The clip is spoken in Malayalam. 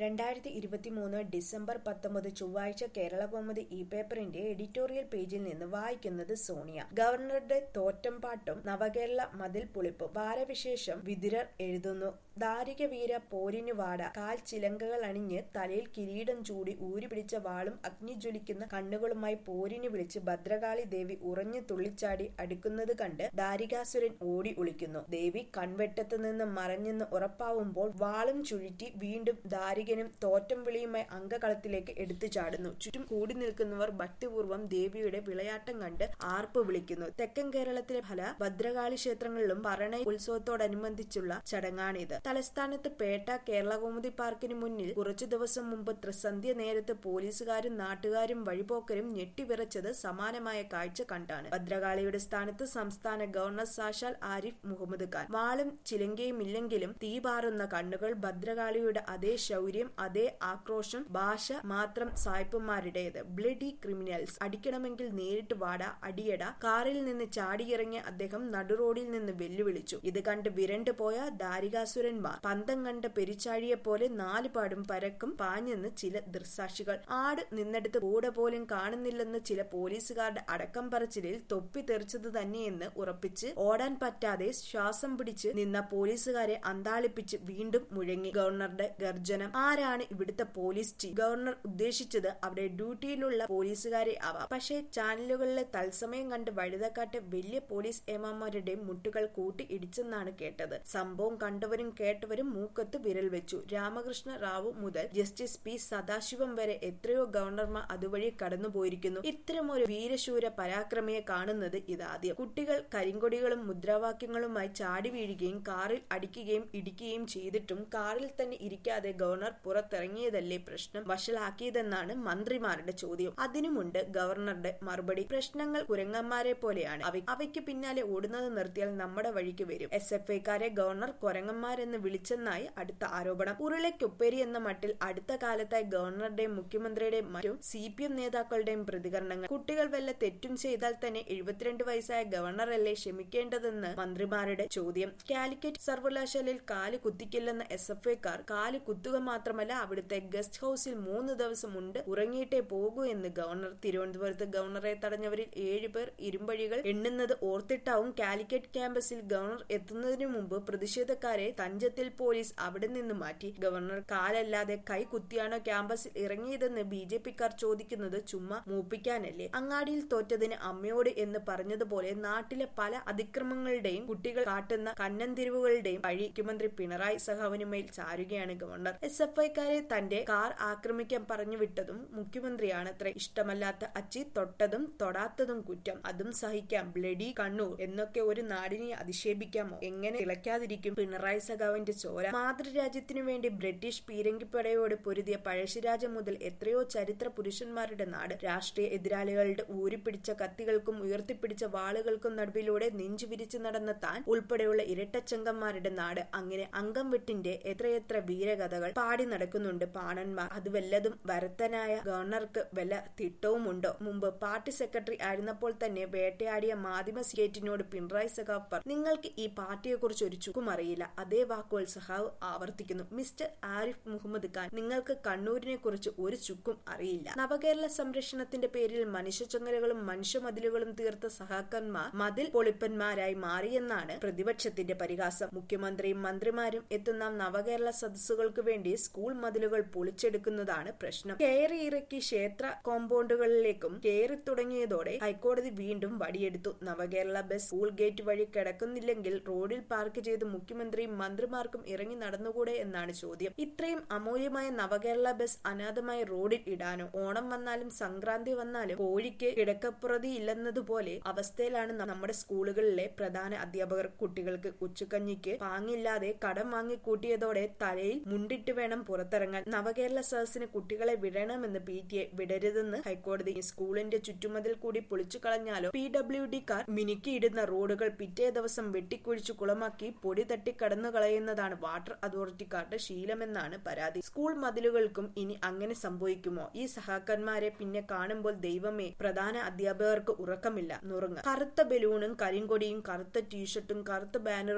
രണ്ടായിരത്തി ഇരുപത്തിമൂന്ന് ഡിസംബർ പത്തൊമ്പത് ചൊവ്വാഴ്ച കേരളകൗമുദി ഇ പേപ്പറിന്റെ എഡിറ്റോറിയൽ പേജിൽ നിന്ന് വായിക്കുന്നത് സോണിയ ഗവർണറുടെ തോറ്റം പാട്ടും നവകേരള മതിൽ പൊളിപ്പും വാരവിശേഷം വിതുരർ എഴുതുന്നു ദാരിക വീര പോരിനു വാട കാൽ ചിലങ്കകൾ അണിഞ്ഞ് തലയിൽ കിരീടം ചൂടി ഊരിപിടിച്ച വാളും അഗ്നിജ്വലിക്കുന്ന കണ്ണുകളുമായി പോരിന് വിളിച്ച് ഭദ്രകാളി ദേവി ഉറഞ്ഞു തുള്ളിച്ചാടി അടുക്കുന്നത് കണ്ട് ദാരികാസുരൻ ഓടി ഒളിക്കുന്നു ദേവി കൺവെട്ടത്ത് നിന്ന് മറഞ്ഞെന്ന് ഉറപ്പാവുമ്പോൾ വാളും ചുഴറ്റി വീണ്ടും ദാരികനും തോറ്റം വിളിയുമായി അംഗകളത്തിലേക്ക് എടുത്തു ചാടുന്നു ചുറ്റും കൂടി നിൽക്കുന്നവർ ഭക്തിപൂർവ്വം ദേവിയുടെ വിളയാട്ടം കണ്ട് ആർപ്പ് വിളിക്കുന്നു തെക്കൻ കേരളത്തിലെ പല ഭദ്രകാളി ക്ഷേത്രങ്ങളിലും പറണ ഉത്സവത്തോടനുബന്ധിച്ചുള്ള ചടങ്ങാണിത് തലസ്ഥാനത്ത് പേട്ട കേരളകൗമുദി പാർക്കിന് മുന്നിൽ കുറച്ചു ദിവസം മുമ്പ് ത്രിസന്ധ്യ നേരത്ത് പോലീസുകാരും നാട്ടുകാരും വഴിപോക്കരും ഞെട്ടിവിറച്ചത് സമാനമായ കാഴ്ച കണ്ടാണ് ഭദ്രകാളിയുടെ സ്ഥാനത്ത് സംസ്ഥാന ഗവർണർ സാക്ഷാൽ ആരിഫ് മുഹമ്മദ് ഖാൻ വാളും ചിലങ്കയും ഇല്ലെങ്കിലും തീപാറുന്ന കണ്ണുകൾ ഭദ്രകാളിയുടെ അതേ ശൗര്യം അതേ ആക്രോശം ഭാഷ മാത്രം സായിപ്പന്മാരുടേത് ബ്ലഡി ക്രിമിനൽസ് അടിക്കണമെങ്കിൽ നേരിട്ട് വാട അടിയട കാറിൽ നിന്ന് ചാടിയിറങ്ങിയ അദ്ദേഹം നടുറോഡിൽ നിന്ന് വെല്ലുവിളിച്ചു ഇത് കണ്ട് വിരണ്ടു പോയ ദാരികാസുരന്മാർ പന്തം കണ്ട പെരിച്ചാഴിയെ പോലെ നാലുപാടും പരക്കും പാഞ്ഞെന്ന് ചില ദൃസാക്ഷികൾ ആട് നിന്നെടുത്ത് കൂടെ പോലും കാണുന്നില്ലെന്ന് ചില പോലീസുകാരുടെ അടക്കം പറച്ചിലിൽ തൊപ്പി തെറിച്ചത് തന്നെയെന്ന് ഉറപ്പിച്ച് ഓടാൻ പറ്റാതെ ശ്വാസം പിടിച്ച് നിന്ന പോലീസുകാരെ അന്താളിപ്പിച്ച് വീണ്ടും മുഴങ്ങി ഗവർണറുടെ ഗർജനം ആരാണ് ഇവിടുത്തെ പോലീസ് ചീഫ് ഗവർണർ ഉദ്ദേശിച്ചത് അവിടെ ഡ്യൂട്ടിയിലുള്ള പോലീസുകാരെ ആവാം പക്ഷേ ചാനലുകളിലെ തത്സമയം കണ്ട് വഴുതക്കാട്ട് വലിയ പോലീസ് ഏമാന്മാരുടെ മുട്ടുകൾ കൂട്ടി ഇടിച്ചെന്നാണ് കേട്ടത് സംഭവം കണ്ടവരും കേട്ടവരും മൂക്കത്ത് വിരൽ വെച്ചു രാമകൃഷ്ണ റാവു മുതൽ ജസ്റ്റിസ് പി സദാശിവം വരെ എത്രയോ ഗവർണർമാർ അതുവഴി കടന്നുപോയിരിക്കുന്നു ഇത്തരമൊരു വീരശൂര പരാക്രമിയെ കാണുന്നത് ഇതാദ്യം കുട്ടികൾ കരിങ്കൊടികളും മുദ്രാവാക്യങ്ങളുമായി ചാടി വീഴുകയും കാറിൽ അടിക്കുകയും ഇടിക്കുകയും ചെയ്തിട്ടും കാറിൽ തന്നെ ഇരിക്കാതെ ഗവർണർ പുറത്തിറങ്ങിയതല്ലേ പ്രശ്നം വഷളാക്കിയതെന്നാണ് മന്ത്രിമാരുടെ ചോദ്യം അതിനുമുണ്ട് ഗവർണറുടെ മറുപടി പ്രശ്നങ്ങൾ കുരങ്ങന്മാരെ പോലെയാണ് അവ അവയ്ക്ക് പിന്നാലെ ഓടുന്നത് നിർത്തിയാൽ നമ്മുടെ വഴിക്ക് വരും എസ് എഫ് ഐക്കാരെ ഗവർണർ കുരങ്ങന്മാരെന്ന് വിളിച്ചെന്നായി അടുത്ത ആരോപണം ഉരുളയ്ക്കൊപ്പേരി എന്ന മട്ടിൽ അടുത്ത കാലത്തായി ഗവർണറുടെയും മുഖ്യമന്ത്രിയുടെയും മറ്റും സി പി എം നേതാക്കളുടെയും പ്രതികരണങ്ങൾ കുട്ടികൾ വല്ല തെറ്റും ചെയ്താൽ തന്നെ എഴുപത്തിരണ്ട് വയസ്സായ ഗവർണറല്ലേ ക്ഷമിക്കേണ്ടതെന്ന് മന്ത്രിമാരുടെ ചോദ്യം കാലിക്കറ്റ് സർവകലാശാലയിൽ കാല് കുത്തിക്കില്ലെന്ന എസ് എഫ് ഐക്കാർ കാല് കുത്തുക മാത്രമല്ല അവിടുത്തെ ഗസ്റ്റ് ഹൌസിൽ മൂന്ന് ദിവസം ഉണ്ട് ഉറങ്ങിയിട്ടേ പോകൂ എന്ന് ഗവർണർ തിരുവനന്തപുരത്ത് ഗവർണറെ തടഞ്ഞവരിൽ ഏഴുപേർ ഇരുമ്പഴികൾ എണ്ണുന്നത് ഓർത്തിട്ടാവും കാലിക്കറ്റ് ക്യാമ്പസിൽ ഗവർണർ എത്തുന്നതിനു മുമ്പ് പ്രതിഷേധക്കാരെ തഞ്ചത്തിൽ പോലീസ് അവിടെ നിന്ന് മാറ്റി ഗവർണർ കാലല്ലാതെ കൈ കുത്തിയാണോ ക്യാമ്പസിൽ ഇറങ്ങിയതെന്ന് ബി ജെ പിക്കാർ ചോദിക്കുന്നത് ചുമ്മാ മൂപ്പിക്കാനല്ലേ അങ്ങാടിയിൽ തോറ്റതിന് അമ്മയോട് എന്ന് പറഞ്ഞതുപോലെ നാട്ടിലെ പല അതിക്രമങ്ങളുടെയും കുട്ടികൾ കാട്ടുന്ന കന്നന്തിരിവുകളുടെയും വഴി മുഖ്യമന്ത്രി പിണറായി സഹാവിനുമേൽ ചാരുകയാണ് ഗവർണർ എസ് എഫ് ഐക്കാരെ തന്റെ കാർ ആക്രമിക്കാൻ പറഞ്ഞു വിട്ടതും മുഖ്യമന്ത്രിയാണ് അത്ര ഇഷ്ടമല്ലാത്ത അച്ചി തൊട്ടതും തൊടാത്തതും കുറ്റം അതും സഹിക്കാം ബ്ലഡി കണ്ണൂർ എന്നൊക്കെ ഒരു നാടിനെ അധിക്ഷേപിക്കാമോ എങ്ങനെ തിളയ്ക്കാതിരിക്കും പിണറായി സഖാവിന്റെ ചോര മാതൃരാജ്യത്തിനു വേണ്ടി ബ്രിട്ടീഷ് പീരങ്കിപ്പടയോട് പൊരുതിയ പഴശ്ശിരാജ മുതൽ എത്രയോ ചരിത്ര പുരുഷന്മാരുടെ നാട് രാഷ്ട്രീയ എതിരാളികളുടെ ഊരിപ്പിടിച്ച കത്തികൾക്കും ഉയർത്തിപ്പിടിച്ച വാളുകൾക്കും നടുവിലൂടെ നെഞ്ചു വിരിച്ചു നടന്ന താൻ ഉൾപ്പെടെയുള്ള ഇരട്ടച്ചങ്കന്മാരുടെ നാട് അങ്ങനെ അംഗം വെട്ടിന്റെ എത്രയെത്ര വീരകഥകൾ പാടി നടക്കുന്നുണ്ട് പാണന്മാർ അത് വല്ലതും വരത്തനായ ഗവർണർക്ക് വല്ല തിട്ടവുമുണ്ടോ മുമ്പ് പാർട്ടി സെക്രട്ടറി ആയിരുന്നപ്പോൾ തന്നെ വേട്ടയാടിയ മാധ്യമ സ്റ്റേറ്റിനോട് പിണറായി സഖാവ് പറഞ്ഞു നിങ്ങൾക്ക് ഈ പാർട്ടിയെക്കുറിച്ച് ഒരു ചുക്കും അറിയില്ല അതേ വാക്കുകൾ സഖാവ് ആവർത്തിക്കുന്നു മിസ്റ്റർ ആരിഫ് മുഹമ്മദ് ഖാൻ നിങ്ങൾക്ക് കണ്ണൂരിനെ കുറിച്ച് ഒരു ചുക്കും അറിയില്ല നവകേരള സംരക്ഷണത്തിന്റെ പേരിൽ മനുഷ്യച്ചങ്ങലകളും മനുഷ്യമതിലുകളും തീർത്ത സഹാക്കന്മാർ മതിൽ പൊളിപ്പന്മാരായി മാറിയെന്നാണ് പ്രതിപക്ഷത്തിന്റെ പരിഹാസം മുഖ്യമന്ത്രിയും മന്ത്രിമാരും എത്തുന്ന നവകേരള സദസ്സുകൾക്ക് വേണ്ടി സ്കൂൾ മതിലുകൾ പൊളിച്ചെടുക്കുന്നതാണ് പ്രശ്നം കയറി ഇറക്കി ക്ഷേത്ര കോമ്പൗണ്ടുകളിലേക്കും കയറി തുടങ്ങിയതോടെ ഹൈക്കോടതി വീണ്ടും വടിയെടുത്തു നവകേരള ബസ് സ്കൂൾ ഗേറ്റ് വഴി കിടക്കുന്നില്ലെങ്കിൽ റോഡിൽ പാർക്ക് ചെയ്ത് മുഖ്യമന്ത്രിയും മന്ത്രിമാർക്കും ഇറങ്ങി നടന്നുകൂടെ എന്നാണ് ചോദ്യം ഇത്രയും അമൂല്യമായ നവകേരള ബസ് അനാഥമായ റോഡിൽ ഇടാനോ ഓണം വന്നാലും സംക്രാന്തി വന്നാലും കോഴിക്ക് കിടക്കപ്പുറതി ഇല്ലെന്നതുപോലെ അവസ്ഥയിലാണ് നമ്മുടെ സ്കൂളുകളിലെ പ്രധാന അധ്യാപകർ കുട്ടികൾക്ക് ഉച്ചക്കഞ്ഞിക്ക് പാങ്ങില്ലാതെ കടം വാങ്ങിക്കൂട്ടിയതോടെ തലയിൽ മുണ്ടിട്ട് വേണം പുറത്തിറങ്ങാൻ നവകേരള സദസ്സിന് കുട്ടികളെ വിടണമെന്ന് പി ടി എ വിടരുതെന്ന് ഹൈക്കോടതി സ്കൂളിന്റെ ചുറ്റുമതിൽ കൂടി പൊളിച്ചു കളഞ്ഞാലോ പി ഡബ്ല്യു ഡി കാർ മിനുക്കിയിടുന്ന റോഡുകൾ പിറ്റേ ദിവസം വെട്ടിക്കുഴിച്ചു കുളമാക്കി പൊടി തട്ടി കടന്നു കളയുന്നതാണ് വാട്ടർ അതോറിറ്റിക്കാരുടെ ശീലമെന്നാണ് പരാതി സ്കൂൾ മതിലുകൾക്കും ഇനി അങ്ങനെ സംഭവിക്കുമോ ഈ സഹാക്കന്മാരെ പിന്നെ കാണുമ്പോൾ ദൈവമേ പ്രധാന അധ്യാപകർക്ക് ഉറക്കമില്ല നുറുങ്ങ് കറുത്ത ബലൂണും കരിങ്കൊടിയും കറുത്ത ടീഷർട്ടും കറുത്ത ബാനറും